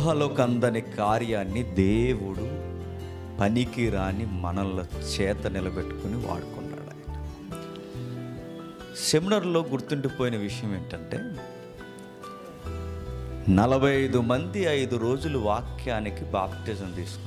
ఊహలోకి అందని కార్యాన్ని దేవుడు పనికి రాని మనల చేత నిలబెట్టుకుని వాడుకున్నాడు ఆయన సెమినార్లో గుర్తుండిపోయిన విషయం ఏంటంటే నలభై ఐదు మంది ఐదు రోజులు వాక్యానికి బాప్టిజం తీసుకున్నారు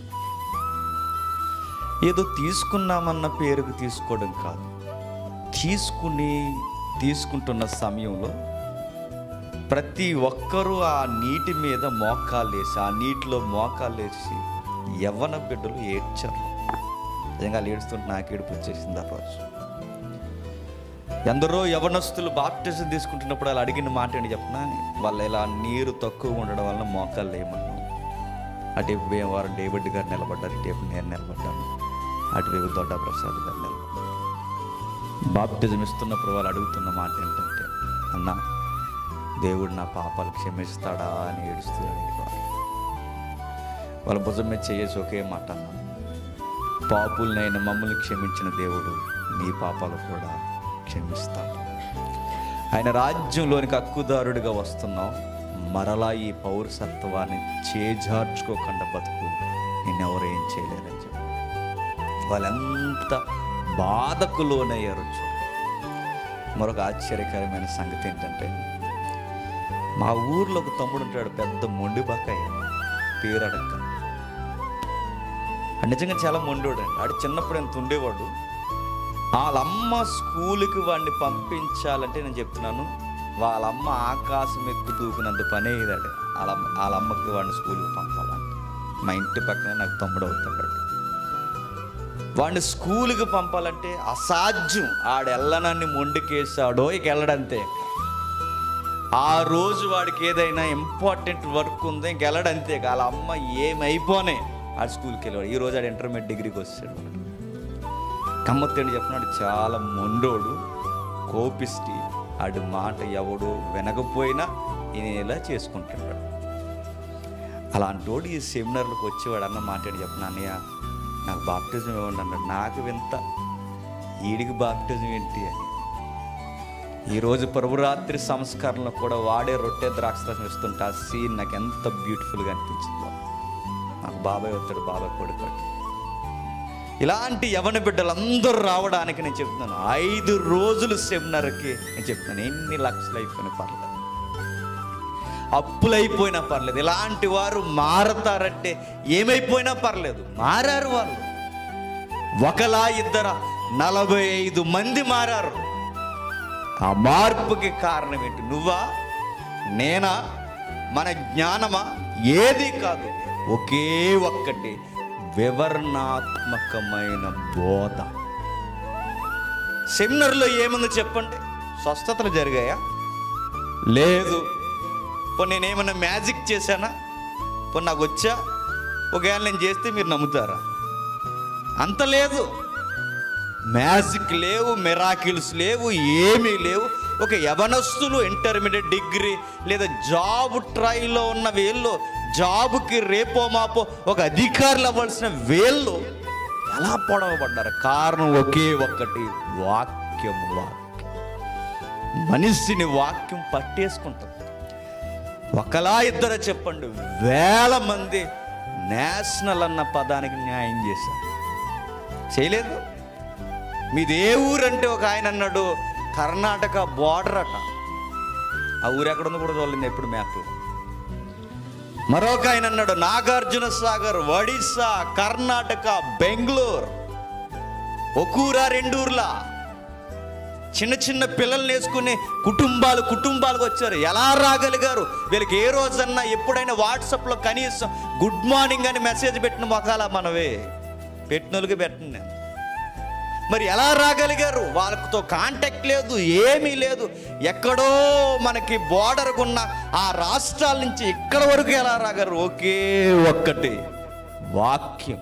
ఏదో తీసుకున్నామన్న పేరుకు తీసుకోవడం కాదు తీసుకుని తీసుకుంటున్న సమయంలో ప్రతి ఒక్కరూ ఆ నీటి మీద మోకాలేసి ఆ నీటిలో మోకాలేసి యవ్వన బిడ్డలు ఏడ్చారు నిజంగా వాళ్ళు ఏడుస్తుంటే నాకు ఏడుపు వచ్చేసింది ఆ రోజు ఎందరో యవనస్తులు బాప్టిజం తీసుకుంటున్నప్పుడు వాళ్ళు అడిగిన మాట ఏంటి చెప్పిన వాళ్ళు ఇలా నీరు తక్కువ ఉండడం వల్ల మోకాలు లేమన్నాం అటువైపు భీమవరం డేవిడ్ గారు నిలబడ్డారు ఇటువైపు నేను నిలబడ్డాను అటువైపు దొడ్డ ప్రసాద్ గారు నిలబడ్డారు బాప్టిజం ఇస్తున్నప్పుడు వాళ్ళు అడుగుతున్న మాట ఏంటంటే అన్నా దేవుడు నా పాపాలు క్షమిస్తాడా అని ఏడుస్తూ అడిగేవారు వాళ్ళ భుజం మీద చేసి ఒకే మాట అన్నా పాపులనైన మమ్మల్ని క్షమించిన దేవుడు నీ పాపాలు కూడా క్షమిస్తాడు ఆయన రాజ్యంలోనికి హక్కుదారుడిగా వస్తున్నావు మరలా ఈ పౌరసత్వాన్ని చేజార్చుకోకుండా బతుకు నిన్నెవరు ఏం చేయలేరని చెప్పి వాళ్ళెంత బాధకు లోనయ్యారు చూడు మరొక ఆశ్చర్యకరమైన సంగతి ఏంటంటే మా ఊర్లో ఒక తమ్ముడు ఉంటాడు పెద్ద మొండి బక్కయ్య పేరు అడక్క ఆడు నిజంగా చాలా మొండోడు అండి ఆడు చిన్నప్పుడు ఎంత ఉండేవాడు వాళ్ళమ్మ స్కూల్కి వాడిని పంపించాలంటే నేను చెప్తున్నాను వాళ్ళమ్మ ఆకాశం ఎక్కు దూకునంత పనే ఇదాడు వాళ్ళ వాళ్ళ అమ్మకి వాడిని స్కూల్కి పంపాలంటే మా ఇంటి పక్కనే నాకు తమ్ముడు అవుతాడు వాడిని స్కూల్కి పంపాలంటే అసాధ్యం ఆడు వెళ్ళనన్ని మొండికేసాడో ఇక వెళ్ళడంతే ఆ రోజు వాడికి ఏదైనా ఇంపార్టెంట్ వర్క్ ఉందో ఇంక వెళ్ళడంతే వాళ్ళ అమ్మ ఏమైపోనే ఆ స్కూల్కి వెళ్ళాడు ఈ రోజు ఆడు ఇంటర్మీడియట్ డిగ్రీకి వచ్చాడు కమ్మత్తేడు చెప్పినాడు చాలా మొండోడు కోపిష్టి ఆడి మాట ఎవడు వినకపోయినా ఈయన ఇలా చేసుకుంటున్నాడు అలాంటోడు ఈ సెమినార్లకు వచ్చేవాడు అన్న మాట ఏంటి చెప్పిన అన్నయ్య నాకు బాప్టిజం ఇవ్వండి అన్నాడు నాకు వింత ఈడికి బాప్టిజం ఏంటి అని ఈరోజు ప్రభురాత్రి సంస్కరణలో కూడా వాడే రొట్టె ద్రాక్షరసం ఇస్తుంటే ఆ సీన్ నాకు ఎంత బ్యూటిఫుల్గా అనిపించిందో నాకు బాబాయ్ వస్తాడు బాబాయ్ కొడుకాడు ఇలాంటి యవన బిడ్డలందరూ రావడానికి నేను చెప్తున్నాను ఐదు రోజులు సెమినార్కి నేను చెప్తున్నాను ఎన్ని లక్షలు అయిపోయినా పర్లేదు అప్పులైపోయినా పర్లేదు ఇలాంటి వారు మారతారంటే ఏమైపోయినా పర్లేదు మారారు వాళ్ళు ఒకలా ఇద్దర నలభై ఐదు మంది మారారు ఆ మార్పుకి కారణం ఏంటి నువ్వా నేనా మన జ్ఞానమా ఏది కాదు ఒకే ఒక్కటి వివరణాత్మకమైన బోధ సెమినార్లో ఏముంది చెప్పండి స్వస్థతలు జరిగాయా లేదు ఇప్పుడు నేనేమన్నా మ్యాజిక్ చేశానా ఇప్పుడు నాకు వచ్చా ఒకవేళ నేను చేస్తే మీరు నమ్ముతారా అంత లేదు మ్యాజిక్ లేవు మెరాకిల్స్ లేవు ఏమీ లేవు ఒక యవనస్తులు ఇంటర్మీడియట్ డిగ్రీ లేదా జాబ్ ట్రైలో ఉన్న వీళ్ళు జాబుకి రేపో మాపో ఒక అధికారులు అవ్వాల్సిన వీళ్ళు ఎలా పొడవబడ్డారు కారణం ఒకే ఒక్కటి వాక్యం వాక్యం మనిషిని వాక్యం పట్టేసుకుంటుంది ఒకలా ఇద్దరు చెప్పండి వేల మంది నేషనల్ అన్న పదానికి న్యాయం చేశారు చేయలేదు మీది ఏ ఊరంటే ఒక ఆయన అన్నాడు కర్ణాటక బార్డర్ అట ఆ ఊరు ఎక్కడ ఉందో కూడా చూడలేదు ఎప్పుడు మ్యాప్లో మరొక ఆయన అన్నాడు నాగార్జున సాగర్ ఒడిస్సా కర్ణాటక బెంగళూరు ఒకూరా రెండూర్లా చిన్న చిన్న పిల్లల్ని వేసుకుని కుటుంబాలు కుటుంబాలకు వచ్చారు ఎలా రాగలిగారు వీళ్ళకి ఏ రోజన్నా ఎప్పుడైనా వాట్సాప్లో కనీసం గుడ్ మార్నింగ్ అని మెసేజ్ పెట్టిన మొఖాల మనవే పెట్టినోళ్ళకి పెట్టను నేను మరి ఎలా రాగలిగారు వాళ్ళతో కాంటాక్ట్ లేదు ఏమీ లేదు ఎక్కడో మనకి బోర్డర్కు ఉన్న ఆ రాష్ట్రాల నుంచి ఇక్కడ వరకు ఎలా రాగలరు ఒకే ఒక్కటి వాక్యం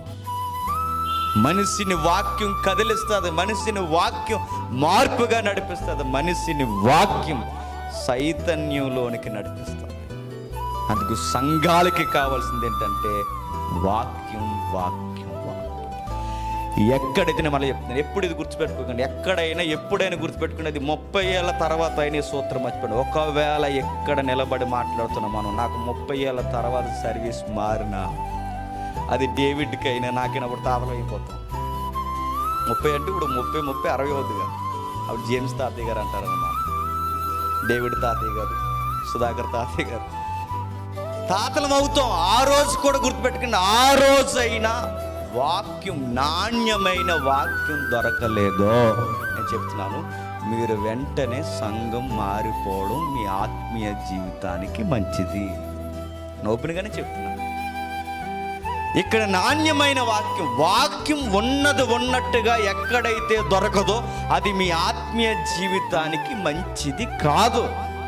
మనిషిని వాక్యం కదిలిస్తుంది మనిషిని వాక్యం మార్పుగా నడిపిస్తుంది మనిషిని వాక్యం చైతన్యంలోనికి నడిపిస్తుంది అందుకు సంఘాలకి కావాల్సింది ఏంటంటే వాక్యం వాక్యం వాక్యం ఎక్కడైతే నేను మళ్ళీ చెప్తున్నాను ఎప్పుడు ఇది గుర్తుపెట్టుకోకండి ఎక్కడైనా ఎప్పుడైనా గుర్తుపెట్టుకుని అది ముప్పై ఏళ్ళ తర్వాత అయిన ఈ సూత్రం మర్చిపోండి ఒకవేళ ఎక్కడ నిలబడి మాట్లాడుతున్నాం మనం నాకు ముప్పై ఏళ్ళ తర్వాత సర్వీస్ మారినా అది డేవిడ్కి అయినా నాకైనా అప్పుడు తాతలు అయిపోతాం ముప్పై అంటే ఇప్పుడు ముప్పై ముప్పై అరవై అవుతుందిగా అప్పుడు జేమ్స్ తాతయ్య గారు అంటారు అన్నమాట డేవిడ్ తాతయ్య గారు సుధాకర్ తాతయ్య గారు తాతలం అవుతాం ఆ రోజు కూడా గుర్తుపెట్టుకుని ఆ రోజు అయినా వాక్యం నాణ్యమైన వాక్యం దొరకలేదో నేను చెప్తున్నాను మీరు వెంటనే సంఘం మారిపోవడం మీ ఆత్మీయ జీవితానికి మంచిది ఓపెన్గానే చెప్తున్నాను ఇక్కడ నాణ్యమైన వాక్యం వాక్యం ఉన్నది ఉన్నట్టుగా ఎక్కడైతే దొరకదో అది మీ ఆత్మీయ జీవితానికి మంచిది కాదు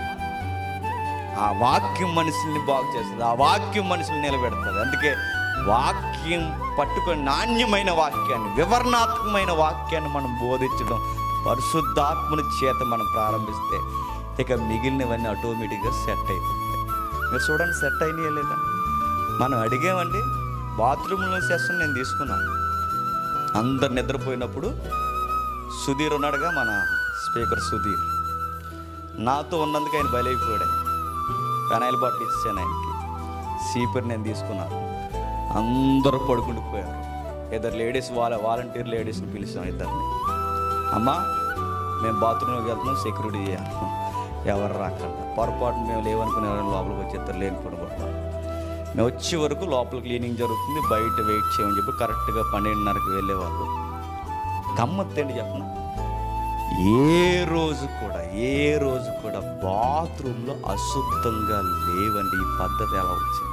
ఆ వాక్యం మనుషుల్ని బాగు చేస్తుంది ఆ వాక్యం మనుషుల్ని నిలబెడుతుంది అందుకే వాక్యం పట్టుకొని నాణ్యమైన వాక్యాన్ని వివరణాత్మకమైన వాక్యాన్ని మనం బోధించడం పరిశుద్ధాత్మని చేత మనం ప్రారంభిస్తే ఇక మిగిలినవన్నీ ఆటోమేటిక్గా సెట్ అయిపోతాయి మీరు చూడండి సెట్ అయినాయా లేదా మనం అడిగామండి బాత్రూంలో సెషన్ నేను తీసుకున్నాను అందరు నిద్రపోయినప్పుడు సుధీర్ ఉన్నాడుగా మన స్పీకర్ సుధీర్ నాతో ఉన్నందుకు ఆయన బలైపోయాడు పెనాయిల్ బాటిల్ ఇచ్చాను ఆయనకి సీపర్ నేను తీసుకున్నాను అందరూ పడుకుండిపోయారు ఇద్దరు లేడీస్ వాళ్ళ వాలంటీర్ లేడీస్ని పిలిచాం ఇద్దరిని అమ్మా మేము బాత్రూంలోకి వెళ్తున్నాం సెక్యూరిటీ చేయాలి ఎవరు రాకుండా పొరపాటు మేము లేవనుకునే ఎవరైనా లోపలికి వచ్చేస్తారు లేని పడుకుంటాం మేము వచ్చే వరకు లోపల క్లీనింగ్ జరుగుతుంది బయట వెయిట్ చేయమని చెప్పి కరెక్ట్గా పన్నెండున్నరకు వెళ్ళేవాళ్ళు గమ్మత్తేంటి చెప్పనా ఏ రోజు కూడా ఏ రోజు కూడా బాత్రూంలో అశుద్ధంగా లేవండి ఈ పద్ధతి ఎలా వచ్చింది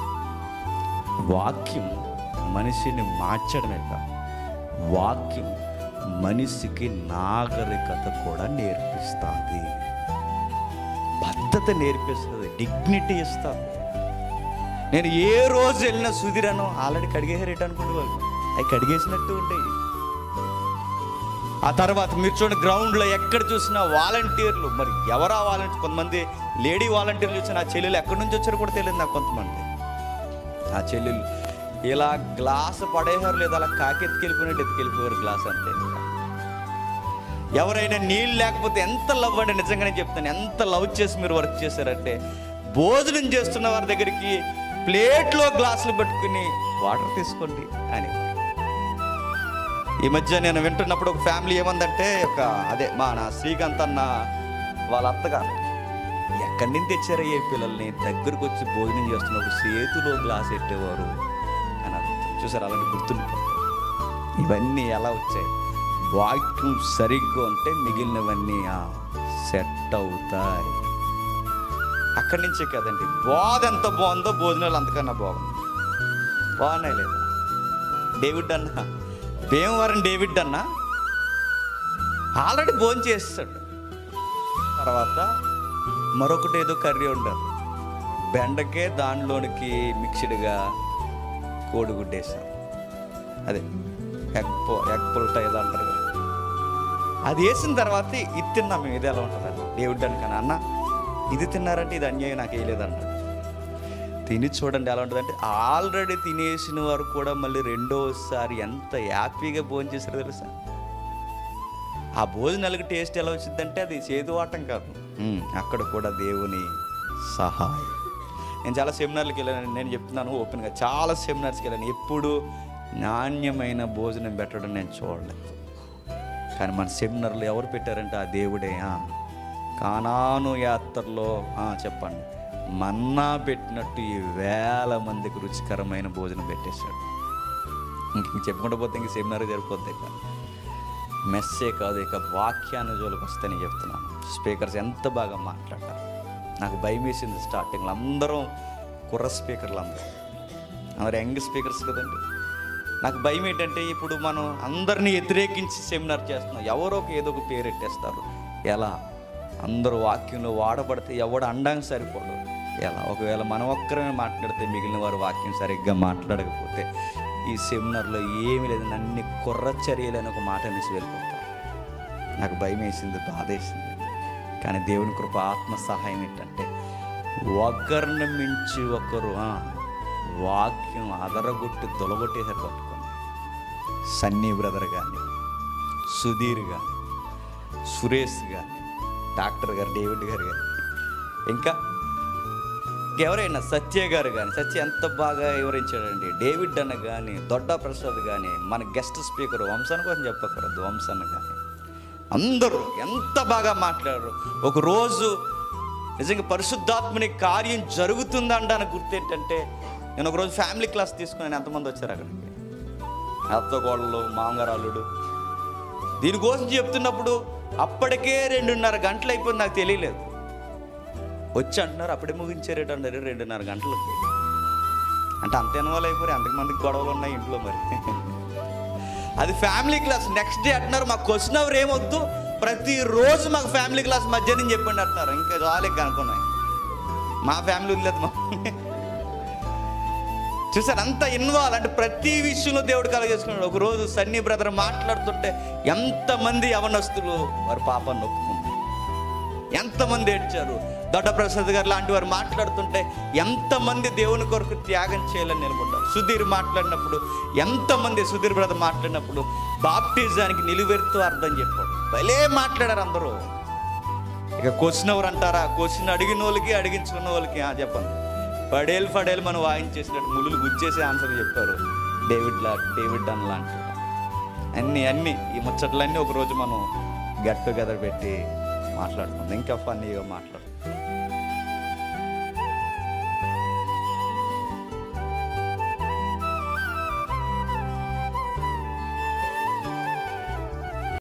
వాక్యం మనిషిని మార్చడమే కాదు వాక్యం మనిషికి నాగరికత కూడా నేర్పిస్తుంది పద్ధతి నేర్పిస్తుంది డిగ్నిటీ ఇస్తుంది నేను ఏ రోజు వెళ్ళినా సుధిరను ఆల్రెడీ కడిగేసారేట అనుకోండి వాళ్ళు అవి కడిగేసినట్టు ఉంటాయి ఆ తర్వాత మీరు చూడండి గ్రౌండ్లో ఎక్కడ చూసినా వాలంటీర్లు మరి ఎవరా వాలంటీర్ కొంతమంది లేడీ వాలంటీర్లు చూసిన ఆ చెల్లెలు ఎక్కడి నుంచి వచ్చారో కూడా తెలియదు నాకు కొంతమంది ఆ చెల్లెలు ఇలా గ్లాస్ పడేసారు లేదా అలా కాకెత్తుకెళ్ళిపోయినట్టు ఎత్తుకెళ్ళిపోయారు గ్లాస్ అంతే ఎవరైనా నీళ్ళు లేకపోతే ఎంత లవ్ అండి నిజంగానే చెప్తాను ఎంత లవ్ చేసి మీరు వర్క్ చేశారంటే భోజనం చేస్తున్న వారి దగ్గరికి ప్లేట్లో గ్లాసులు పెట్టుకుని వాటర్ తీసుకోండి అని ఈ మధ్య నేను వింటున్నప్పుడు ఒక ఫ్యామిలీ ఏమందంటే ఒక అదే మా నా శ్రీకాంత్ అన్న వాళ్ళ అత్తగారు ఎక్కడి నుంచి తెచ్చారయ్యే పిల్లల్ని దగ్గరకు వచ్చి భోజనం చేస్తున్నప్పుడు చేతిలో గ్లాస్ పెట్టేవారు అని అడుగుతారు చూసారు అలాంటి గుర్తుండిపోతారు ఇవన్నీ ఎలా వచ్చాయి వాక్యం సరిగ్గా ఉంటే మిగిలినవన్నీ సెట్ అవుతాయి అక్కడి నుంచే కదండి బోధ ఎంత బాగుందో భోజనాలు అంతకన్నా బాగుంది బాగున్నాయి లేదా డేవిడ్ అన్న భీమవరం డేవిడ్ అన్న ఆల్రెడీ భోజనం చేస్తాడు తర్వాత మరొకటి ఏదో కర్రీ ఉండదు బెండకే దానిలోనికి మిక్స్డ్గా కోడిగుడ్డు వేసాం అదే ఎగ్ పో ఎగ్ పుల్ట ఏదో అంటారు కదా. అది వేసిన తర్వాత ఇది తిన్నాం మేము ఇది ఎలా ఉంటుందండి డేవిడ్ అనుకన్నా అన్న ఇది తిన్నారంటే ఇది అన్యాయం నాకు వేయలేదంట తిని చూడండి ఎలా ఉంటుందంటే ఆల్రెడీ తినేసిన వారు కూడా మళ్ళీ రెండోసారి ఎంత హ్యాపీగా భోజనం చేశారో తెలుసా ఆ భోజనాలకు టేస్ట్ ఎలా వచ్చిందంటే అది చేదువాటం కాదు ఉమ్, అక్కడ కూడా దేవుని సహాయం నేను చాలా సెమినార్లకు వెళ్ళాను నేను చెప్తున్నాను ఓపెన్గా చాలా సెమినార్స్కి వెళ్ళాను ఎప్పుడు నాణ్యమైన భోజనం పెట్టడం నేను చూడలేదు కానీ మన సెమినార్లో ఎవరు పెట్టారంటే ఆ దేవుడే ఆ, కానాను యాత్రలో ఆ, చెప్పండి మన్నా పెట్టినట్టు ఈ వేల మందికి రుచికరమైన భోజనం పెట్టేశాడు ఇంక చెప్పుకుంటూ పోతే ఇంక సెమినార్ జరిపోద్ది ఇక మెస్సే కాదు ఇక వాక్యాన్ని జోలికి వస్తేనే చెప్తున్నాను స్పీకర్స్ ఎంత బాగా మాట్లాడతారు నాకు భయం వేసింది స్టార్టింగ్లో అందరం కుర్ర స్పీకర్లు అందరూ అందరు యంగ్ స్పీకర్స్ కదండి నాకు భయం ఏంటంటే ఇప్పుడు మనం అందరినీ వ్యతిరేకించి సెమినార్ చేస్తున్నాం ఎవరో ఒక ఏదో ఒక పేరు పెట్టేస్తారు ఎలా అందరూ వాక్యంలో వాడబడితే ఎవడు అండానికి సరిపోడు ఎలా ఒకవేళ మనం ఒక్కరమే మాట్లాడితే మిగిలిన వారు వాక్యం సరిగ్గా మాట్లాడకపోతే ఈ సెమినార్లో ఏమీ లేదు అన్ని కుర్ర చర్యలు అని ఒక మాట అనేసి వెళ్ళిపోతారు నాకు భయం వేసింది బాధ వేసింది కానీ దేవుని కృప ఆత్మ సహాయం ఏంటంటే ఒకరిని మించి ఒకరు ఆ, వాక్యం అదరగొట్టి దొలగొట్టేసారు పట్టుకొని సన్నీ బ్రదర్ కానీ సుధీర్ కానీ సురేష్ కానీ డాక్టర్ గారు డేవిడ్ గారు కానీ ఇంకా ఎవరైనా సత్య గారు కానీ సత్య ఎంత బాగా వివరించాడండి డేవిడ్ అన్న కానీ దొడ్డా ప్రసాద్ కానీ మన గెస్ట్ స్పీకర్ వంశన్ కోసం చెప్పకూడదు వంశన్ కానీ అందరూ ఎంత బాగా మాట్లాడారు ఒక రోజు నిజంగా పరిశుద్ధాత్మని కార్యం జరుగుతుందండానికి గుర్తు ఏంటంటే నేను ఒక రోజు ఫ్యామిలీ క్లాస్ తీసుకున్నాను ఎంతమంది వచ్చారు అక్కడికి అత్త కోడలు మామగారు అల్లుడు దీనికోసం చెప్తున్నప్పుడు అప్పటికే రెండున్నర గంటలు అయిపోయింది నాకు తెలియలేదు వచ్చి అంటున్నారు అప్పుడే ముగించారేట అన్నారు రెండున్నర గంటలకి అంటే అంత ఇన్వాల్వ్ అయిపోయి అంతమందికి గొడవలు ఉన్నాయి ఇంట్లో మరి అది ఫ్యామిలీ క్లాస్ నెక్స్ట్ డే అంటున్నారు మాకు క్వశ్చన్ అవర్ ఏమొద్దు ప్రతిరోజు మాకు ఫ్యామిలీ క్లాస్ మధ్యాహ్నం చెప్పండి అంటున్నారు ఇంకా చాలే కనుక్కున్నాయి మా ఫ్యామిలీ వదిలేదు మా చూసారు అంత ఇన్వాల్వ్ అంటే ప్రతి విషయంలో దేవుడు కలగజేసుకున్నాడు ఒక రోజు సన్నీ బ్రదర్ మాట్లాడుతుంటే ఎంతమంది యవనస్తులు వారి పాపాన్ని ఒప్పుకున్నారు ఎంతమంది ఏడ్చారు దొడ్డ ప్రసాద్ గారు లాంటి వారు మాట్లాడుతుంటే ఎంతమంది దేవుని కొరకు త్యాగం చేయాలని నిలబడ్డారు సుధీర్ మాట్లాడినప్పుడు ఎంతమంది సుధీర్ బ్రదర్ మాట్లాడినప్పుడు బాప్టిజానికి నిలువెరుతూ అర్థం చెప్పాడు భలే మాట్లాడారు అందరూ ఇక క్వశ్చన్ ఎవరు అంటారా క్వశ్చన్ అడిగిన వాళ్ళకి అడిగించుకున్న వాళ్ళకి ఆ చెప్పండి పడేలు పడేలు మనం వాయించేసినట్టు ముళ్ళు గుచ్చేసి ఆన్సర్ చెప్పారు డేవిడ్ లా డేవిడ్ అన్ లాంటి అన్నీ అన్నీ ఈ ముచ్చట్లన్నీ ఒకరోజు మనం గెట్ టుగెదర్ పెట్టి మాట్లాడుకుందాం ఇంకా ఫన్నీగా మాట్లాడుకుందాం